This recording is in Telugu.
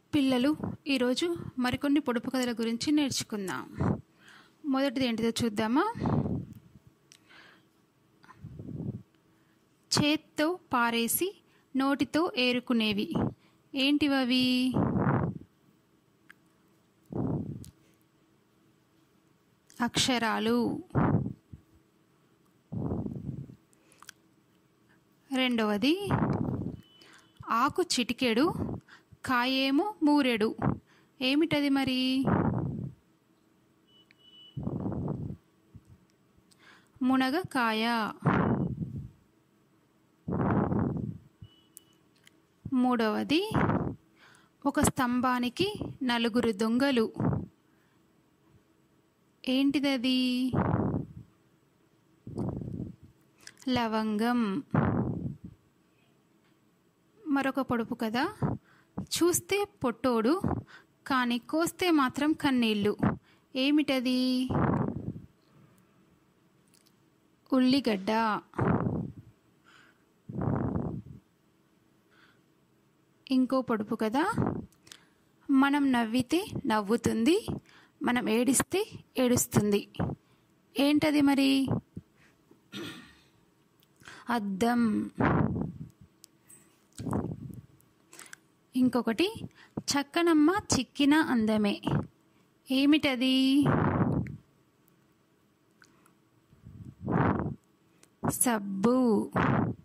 పిల్లలు ఈరోజు మరికొన్ని పొడుపు కథల గురించి నేర్చుకుందాం మొదటిది ఏంటిదో చూద్దామా చేత్తో పారేసి నోటితో ఏరుకునేవి ఏంటివవి అక్షరాలు రెండవది ఆకు చిటికెడు కాయేమో మూరెడు ఏమిటది మరి మునగకాయ మూడవది ఒక స్తంభానికి నలుగురు దొంగలు ఏంటిదది లవంగం మరొక పొడుపు కదా చూస్తే పొట్టోడు కానీ కోస్తే మాత్రం కన్నీళ్ళు ఏమిటది ఉల్లిగడ్డ ఇంకో పొడుపు కదా మనం నవ్వితే నవ్వుతుంది మనం ఏడిస్తే ఏడుస్తుంది ఏంటది మరి అద్దం ఇంకొకటి చక్కనమ్మ చిక్కిన అందమే ఏమిటది సబ్బు